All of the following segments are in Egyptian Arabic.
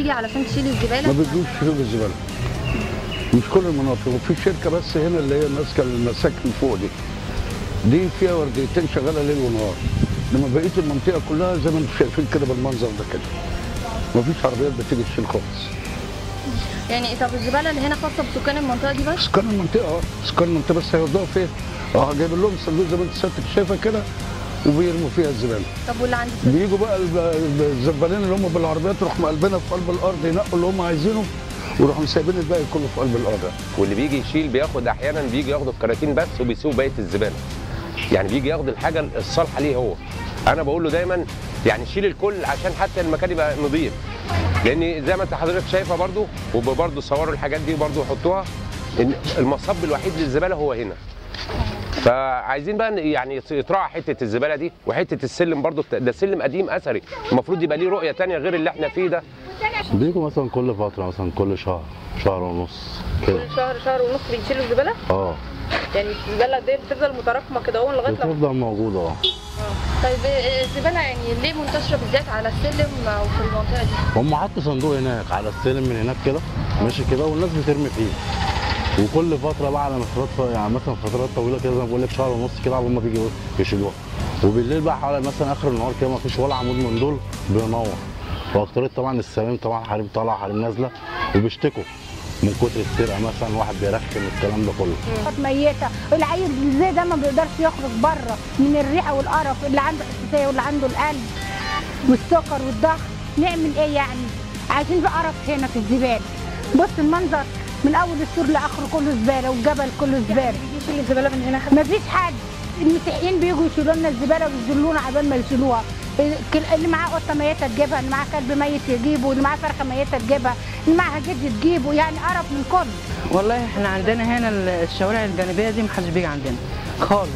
بتيجي علشان تشيل ما الزباله بتجيش شيل الزباله مش كل المناطق وفي شركه بس هنا اللي هي ماسكه المساكن فوق دي دي فيها ورديتين شغاله ليل ونهار انما بقيه المنطقه كلها زي ما انتم شايفين كده بالمنظر ده كده مفيش عربيات بتيجي تشيل خالص يعني طب الزباله اللي هنا خاصه بسكان المنطقه دي بس سكان المنطقه اه سكان المنطقه بس هيوضعوا فين؟ اه جايب لهم صندوق زي ما انت سيادتك شايفه كده وبيرموا فيها الزباله طب واللي عند السوق بيجوا بقى الب- الزبالين اللي هم بالعربيات يروحوا مقلبينها في قلب الارض ينقوا اللي هم عايزينه ويروحوا سايبين الباقي كله في قلب الارض واللي بيجي يشيل بياخد احيانا بيجي ياخد الكراتين بس وبيسيبوا بقيه الزباله يعني بيجي ياخد الحاجه الصالحه ليه هو انا بقول له دايما يعني شيل الكل عشان حتى المكان يبقى نظيف لان زي ما انت حضرتك شايفه برضو وبرضو صوروا الحاجات دي برضو حطوها إن المصب الوحيد للزباله هو هنا فعايزين بقى يعني يتراعى حته الزباله دي وحته السلم برضو ده سلم قديم اثري المفروض يبقى ليه رؤيه تانية غير اللي احنا فيه ده بيجوا مثلا كل فترة مثلا كل شهر شهر ونص كده كل شهر شهر ونص بيشيلوا الزباله اه يعني الزباله دي بتفضل متراكمه كده اهو لغايه لما بتفضل موجودة اه طيب الزباله يعني ليه منتشره بالذات على السلم او في المنطقه دي هم حطوا صندوق هناك على السلم من هناك كده ماشي كده والناس بترمي فيه وكل فترة بقى على فترات يعني مثلا فترات طويلة كده زي ما بقول لك شهر ونص كده عقبال ما بيجوا يشيلوها وبالليل بقى حوالي مثلا اخر النهار كده ما فيش ولا عمود من دول بينور واكترية طبعا السلام طبعا حريم طالعة حريم نازلة وبيشتكوا من كتر السرقة مثلا واحد بيرخم الكلام ده كله كانت ميته العيل زي ده ما بيقدرش يخرج بره من الريحه والقرف اللي عنده حساسيه واللي عنده القلب والسكر والضغط نعمل ايه يعني عايزين بقى قرف هنا في الزباله بص المنظر من اول السور لاخره كله زباله والجبل كله زباله بيجي يشيل الزباله من هنا حد مفيش حد المسيحيين بيجوا يشيلوا لنا الزباله ويذلونا عبال ما يشيلوها اللي معاه قطه ميته تجيبها اللي معاه كلب ميت يجيبه اللي معاه فرخه ميته تجيبها اللي معاها جد تجيبه يعني قرف من كله والله احنا عندنا هنا الشوارع الجانبيه دي محدش بيجي عندنا خالص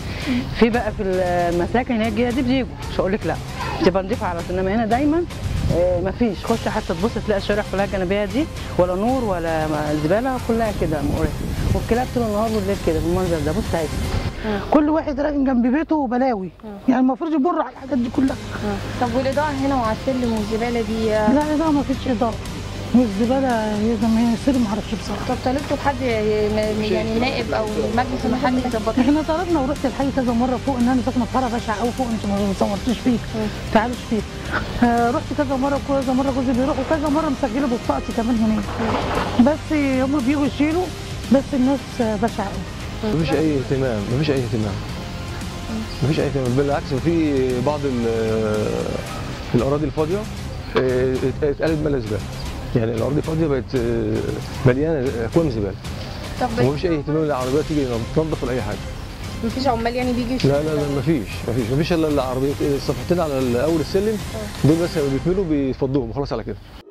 في بقى في المساكن هناك الجديده دي بيجوا مش هقول لك لا تبقى نضيفه على طول انما هنا دايما آه، مفيش خش حتى تبص تلاقي الشوارع كلها الجانبيه دي ولا نور ولا زباله كلها كده مقرفه والكلاب طول النهار والليل كده بالمنظر ده بص اهي كل واحد راكن جنب بيته بلاوي يعني المفروض يبر على الحاجات دي كلها طب والاضاءه هنا وعلى السلم والزباله دي لا ده ما فيش اضاءه والزباله هي زي ما هي سر ما اعرفش بصراحه طب طالبتوا بحد يعني نائب او مجلس المحلي يظبط احنا طلبنا ورحت الحي كذا مره فوق ان انا ساكنه في حاره بشعه قوي فوق انت ما صورتيش فيه تعالوش فيه آه رحت كذا مره كذا مره جوزي بيروح وكذا مره مسجله بطاقتي كمان هناك بس هم بيجوا يشيلوا بس الناس بشعه قوي مفيش اي اهتمام مفيش اي اهتمام مفيش اي اهتمام بالعكس في بعض ال- الاراضي الفاضيه اه، اتقلب ملا زباله يعني الاراضي الفاضيه بقت اه، مليانه اكوام زباله طب ومفيش اي اهتمام للعربيات تيجي تنظف ولا اي حاجه مفيش عمال يعني بيجي يشيل لا لا لا مفيش مفيش مفيش الا العربيات الصفحتين على اول السلم دول بس لما بيكملوا بيفضوهم وخلاص على كده